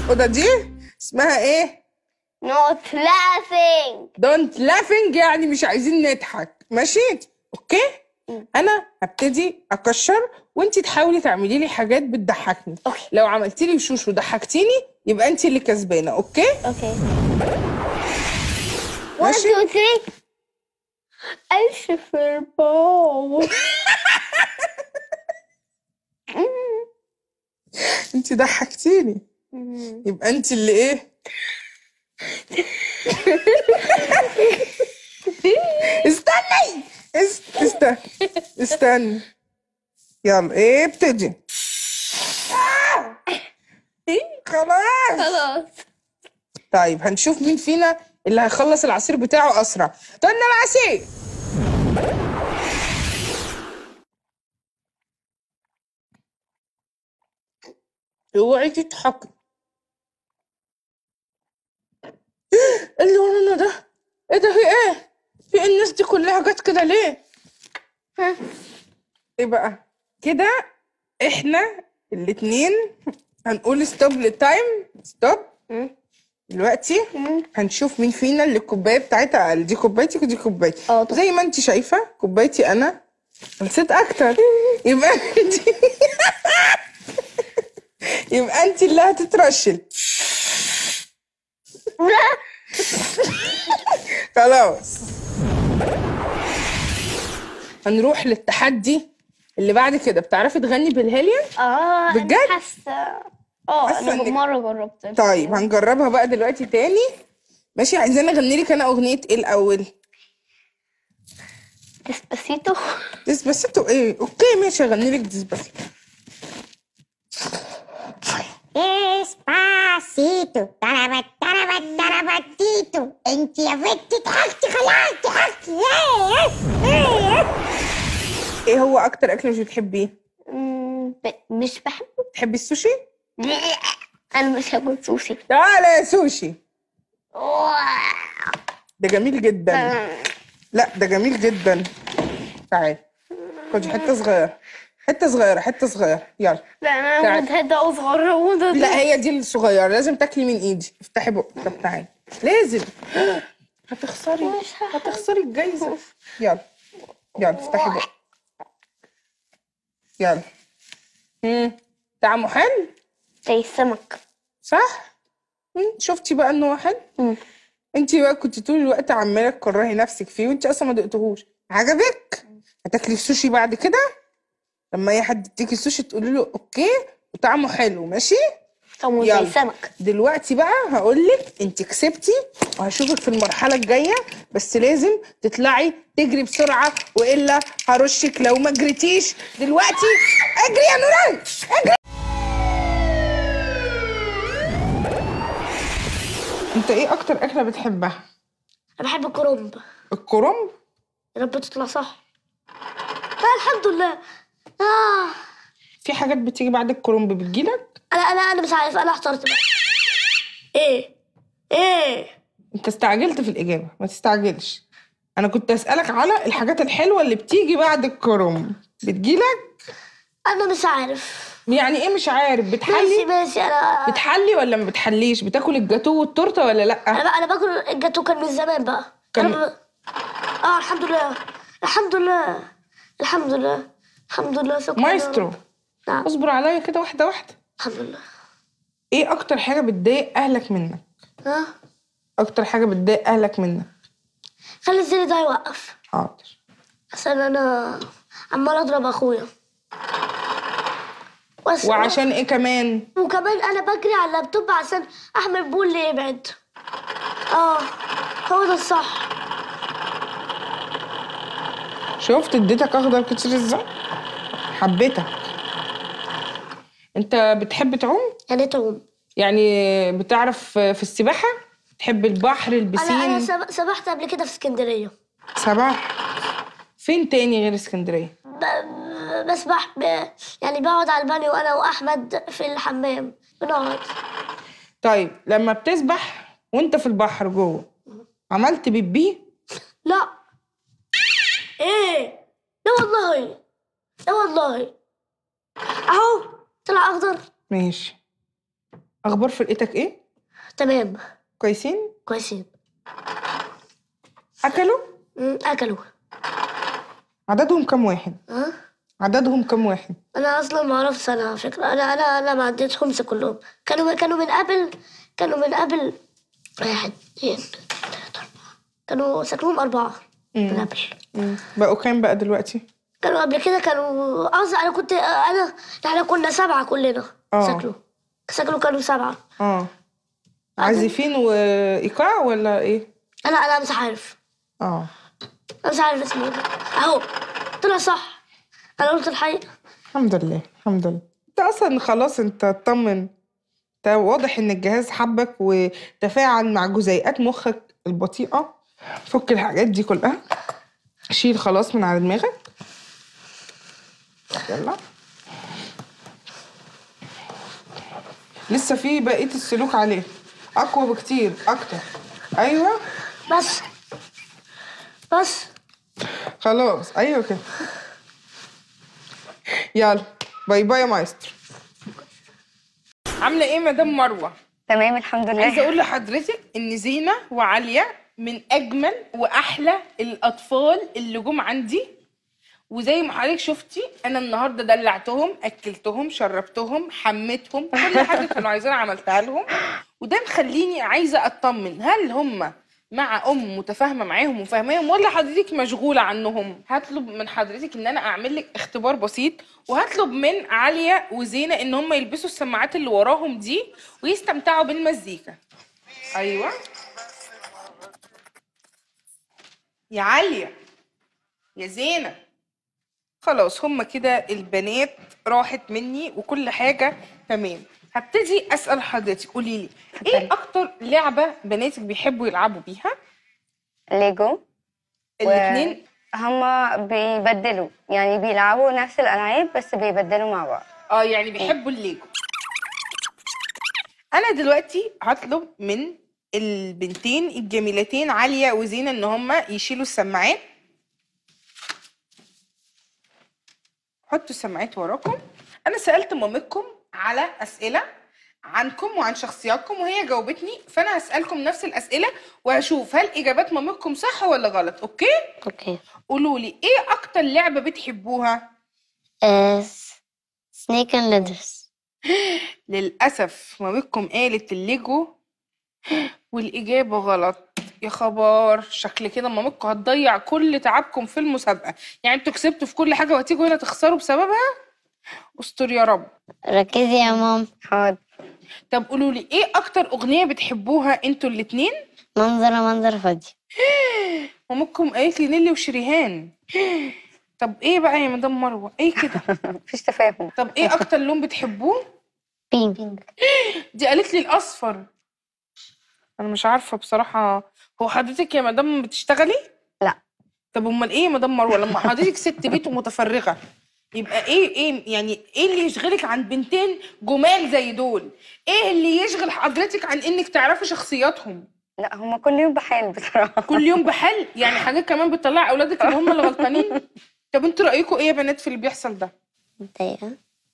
الأوضة دي اسمها إيه؟ not laughing دونت لافينج يعني مش عايزين نضحك ماشي؟ أوكي؟ أنا هبتدي أكشر وأنتي تحاولي تعملي لي حاجات بتضحكني أوكي. لو عملتي لي وشوش وضحكتيني يبقى أنتي اللي كسبانة أوكي؟ okay one ماشي. two three ألشفر بابا أنتي ضحكتيني يبقى أنتي اللي إيه؟ استني است... استني استني يلا ايه ابتدي آه! خلاص خلاص طيب هنشوف مين فينا اللي هيخلص العصير بتاعه اسرع استنى العصير اوعي تضحكي ايه اللي ورانا ده ايه ده في ايه في إيه الناس دي كلها جت كده ليه ها ايه بقى كده احنا الاتنين هنقول ستوب للتايم ستوب دلوقتي هنشوف مين فينا اللي الكوبايه بتاعتها اقل دي كوبايتي ودي كوبايتي اه طبعا. زي ما انت شايفه كوبايتي انا نسيت اكتر يبقى انت يبقى انت اللي هتترشل خلاص هنروح للتحدي اللي بعد كده بتعرفي تغني بالهيليوم اه بجد؟ أنا حاسة اه حاسة أنا إنك- مرة جربت طيب هنجربها بقى دلوقتي تاني ماشي عايزين اغني لك انا اغنيه ايه الاول ديسباسيتو ديسباسيتو ايه اوكي ماشي اغني لك ديسباسيتو Despacito, tarabat, tarabat, tarabatito. انت يا بنت ضحكتي خلاص ضحكتي إيه، إيه. ايه هو اكتر اكل مش بتحبيه مم، ب- مش بحبه بتحبي السوشي أنا مش هاكل سوشي تعالى يا سوشي ده جميل جدا لا ده جميل جدا تعالى خدي حته صغيره حته صغيره حته صغيره يلا لا أنا تعال. متهدى أصغر هو ده لا هي دي الصغيره لازم تاكلي من ايدي افتحي بقك طب تعالي لازم هتخسري مش هحب. هتخسري الجايزه يلا يلا افتحي بقك يلا امم طعمه حلو زي السمك صح مم، شفتي بقى ان هو حلو مم. انت بقى كنت طول الوقت عماله تكرهي نفسك فيه وانت اصلا ما دقتهوش عجبك هتاكلي السوشي بعد كده لما اي حد يديكي السوشي تقولي له اوكي وطعمه حلو ماشي طعمه زي يلا. السمك دلوقتي بقى هقول لك انت كسبتي وهشوفك في المرحله الجايه بس لازم تطلعي تجري بسرعه والا هرشك لو ما جريتيش دلوقتي اجري يا نوران اجري انت ايه اكتر اكله بتحبها أنا بحب الكرنب الكرنب يا رب تطلع صح لا الحمد لله آه. في حاجات بتيجي بعد الكرنب بتجيلك انا انا انا مش عارف انا احترت بقى ايه ايه انت استعجلت في الاجابه ما تستعجلش انا كنت اسالك على الحاجات الحلوه اللي بتيجي بعد الكرنب بتجيلك انا مش عارف يعني ايه مش عارف ماشي بتحلي ماشي انا بتحلي ولا ما بتحليش بتاكل الجاتوه والتورته ولا لا انا بقى انا باكل الجاتو كان من زمان بقى كان- أنا ب... اه الحمد لله الحمد لله الحمد لله الحمد لله شكرا يا مايسترو رب. نعم اصبر عليا كده واحده واحده الحمد لله ايه اكتر حاجه بتضايق اهلك منك ها اكتر حاجه بتضايق اهلك منك خلي الزر ده يوقف حاضر عشان انا عمال اضرب اخويا بس وعشان ايه كمان وكمان انا بجري على اللابتوب عشان احمل بول اللي يبعد اه هو ده الصح شفت اديتك اخضر كتير ازاي حبيتك انت بتحب تعوم يعني تعوم يعني بتعرف في السباحه تحب البحر انا انا البسين سب- سبحت قبل كده في اسكندريه سباحه فين تاني غير اسكندريه ب- بسبح ب... يعني بقعد على البانيو انا واحمد في الحمام بنقعد طيب لما بتسبح وانت في البحر جوه عملت بيبي لا ايه لا والله لا والله اهو طلع اخضر ماشي اخبار فرقتك ايه تمام كويسين كويسين اكلوا مم، اكلوا عددهم كام واحد ها عددهم كام واحد انا اصلا ما اعرفش انا على فكره انا انا انا ما عديتهمش كلهم كانوا كانوا من قبل كانوا من قبل واحد اثنين ثلاثة أربعة كانوا شكلهم أربعة من قبل مم. بقوا كام بقى دلوقتي كانوا قبل كده كانوا قصدي أنا كنت أنا إحنا كنا سبعة كلنا آه. شكله شكله كانوا سبعة اه عازفين وايقاع ولا ايه أنا أنا مش عارف اه أنا مش عارف اسمه إيه. أهو طلع صح أنا قلت الحقيقة الحمد لله الحمد لله انت اصلا خلاص انت اطمن انت واضح ان الجهاز حبك وتفاعل مع جزيئات مخك البطيئة فك الحاجات دي كلها شيل خلاص من على دماغك يلا لسه في بقية السلوك عليه أقوى بكتير أكتر أيوة بس بس خلاص أيوة كده يلا باي باي يا مايسترو عاملة إيه مدام مروة؟ تمام الحمد عايزه لله اقول لحضرتك ان زينه وعاليه من اجمل واحلى الاطفال اللي جم عندي وزي ما حضرتك شفتي انا النهارده دلعتهم اكلتهم شربتهم حميتهم كل حاجه كانوا عايزينها عملتها لهم وده مخليني عايزه اطمن هل هم مع ام متفاهمه معاهم وفاهماهم ولا حضرتك مشغوله عنهم هطلب من حضرتك ان انا اعمل لك اختبار بسيط وهطلب من عليا وزينه ان هم يلبسوا السماعات اللي وراهم دي ويستمتعوا بالمزيكا ايوه يا عليا يا زينه خلاص هم كده البنات راحت مني وكل حاجه تمام هبتدي اسال حضرتك قولي لي ايه اتفضلي. اكتر لعبه بناتك بيحبوا يلعبوا بيها ليجو الاثنين هما بيبدلوا يعني بيلعبوا نفس الألعاب بس بيبدلوا مع بعض اه يعني بيحبوا الليجو انا دلوقتي هطلب من البنتين الجميلتين عليا وزينة ان هما يشيلوا السماعات حطوا السماعات وراكم انا سألت مامتكم على اسئلة عنكم وعن شخصياتكم وهي جاوبتني فانا هسألكم نفس الاسئلة وهشوف هل اجابات مامتكم صح ولا غلط اوكي أوكي قولوا لي ايه اكتر لعبة بتحبوها سنيك اند ليدرز للأسف مامتكم قالت الليجو والإجابة غلط يا خبر شكل كده مامتكم هتضيع كل تعبكم في المسابقة يعني انتوا كسبتوا في كل حاجة وهتيجوا هنا تخسروا بسببها استر يا رب ركزي يا مام حاضر طب قولوا لي ايه اكتر اغنية بتحبوها انتوا الاتنين منظر منظر فاضي مامتكم قالت لي نيلي وشريهان طب ايه بقى يا مدام مروة ايه كده مفيش تفاهم طب ايه اكتر لون بتحبوه بينك دي قالت لي الاصفر انا مش عارفه بصراحه هو حضرتك يا مدام بتشتغلي لا طب امال ايه يا مدام مروه لما حضرتك ست بيت ومتفرغه يبقى ايه ايه يعني ايه اللي يشغلك عن بنتين جمال زي دول ايه اللي يشغل حضرتك عن انك تعرفي شخصياتهم لا هما كل يوم بحال بصراحة كل يوم بحل يعني حاجات كمان بتطلع اولادك اللي هم اللي غلطانين طب انتوا رايكم ايه يا بنات في اللي بيحصل ده متضايقة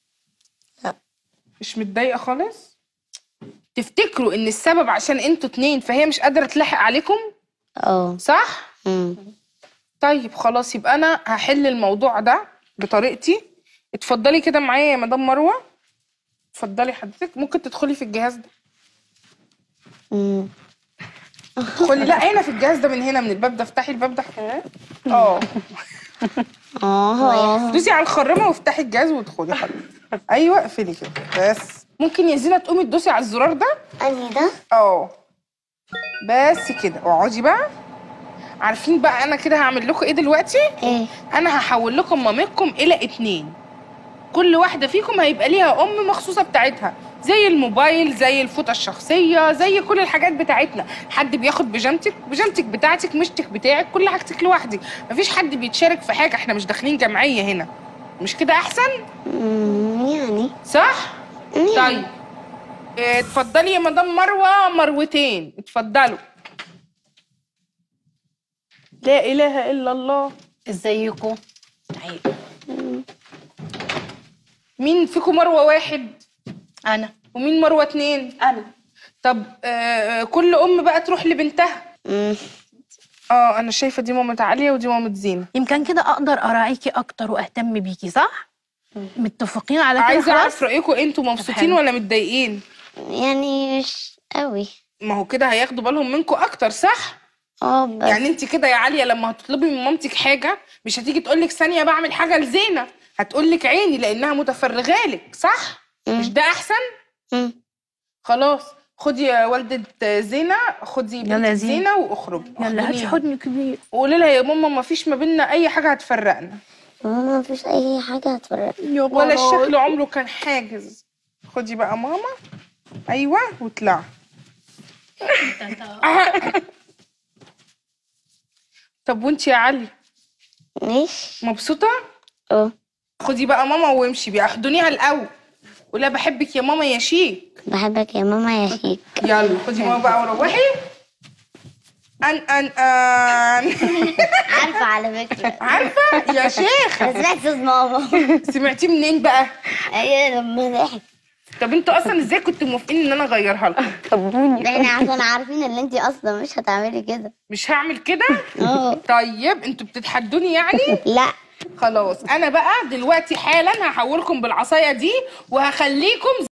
مش متضايقه خالص تفتكروا ان السبب عشان انتوا اتنين فهي مش قادره تلحق عليكم اه صح طيب خلاص يبقى انا هحل الموضوع ده بطريقتي اتفضلي كده معايا يا مدام مروه اتفضلي حضرتك ممكن تدخلي في الجهاز ده ادخلي لا هنا في الجهاز ده من هنا من الباب ده افتحي الباب ده اه اه دوسي على الخرامه وافتحي الجهاز وادخلي حضرتك ايوه اقفلي كده بس ممكن يا زينه تقومي تدوسي على الزرار ده انهي ده اه بس كده اقعدي بقى عارفين بقى انا كده هعمل لكم ايه دلوقتي ايه انا هحول لكم مامتكم الى اتنين كل واحده فيكم هيبقى ليها ام مخصوصه بتاعتها زي الموبايل زي الفوطه الشخصيه زي كل الحاجات بتاعتنا حد بياخد بيجامتك بيجامتك بتاعتك مشتك بتاعك كل حاجتك لوحدي مفيش حد بيتشارك في حاجه احنا مش داخلين جمعيه هنا مش كده احسن يعني صح طيب اه، اتفضلي يا مدام مروه مروتين اتفضلوا لا اله الا الله ازيكم مين فيكم مروه واحد انا ومين مروه اتنين انا طب آه كل ام بقى تروح لبنتها مم. اه انا شايفه دي مامة عليا ودي مامة زينه يمكن كده اقدر اراعيكي اكتر واهتم بيكي صح متفقين على كده عايزه خلاص اعرف رايكم انتوا مبسوطين حلو. ولا متضايقين يعني مش قوي ما هو كده هياخدوا بالهم منكم اكتر صح اه بس يعني انت كده يا عاليه لما هتطلبي من مامتك حاجه مش هتيجي تقول لك ثانيه بعمل حاجه لزينه هتقول لك عيني لانها متفرغه لك صح مش ده احسن مم. خلاص خدي يا والده زينه خدي يلا بنت يا زينة. زينه واخرجي يلا هاتي احضنيها. حضن كبير وقولي لها يا ماما ما فيش ما بيننا اي حاجه هتفرقنا ماما مفيش اي حاجه هتفرق ولا الشكل عمره كان حاجز خدي بقى ماما ايوه واطلعي طب وانت يا علي ماشي مبسوطه اه خدي بقى ماما وامشي بقى احضنيها الاول ولا بحبك يا ماما يا شيك بحبك يا ماما يا شيك يلا خدي ماما بقى وروحي ان ان ان عارفه على فكره عارفه يا شيخ انا سمعت صوت ماما سمعتيه منين بقى هي لما ضحك طب انتوا اصلا ازاي كنتوا موافقين ان انا اغيرها لكم طبوني احنا عشان عارفين ان انت اصلا مش هتعملي كده مش هعمل كده اه طيب انتوا بتتحدوني يعني لا خلاص انا بقى دلوقتي حالا هحولكم بالعصايه دي وهخليكم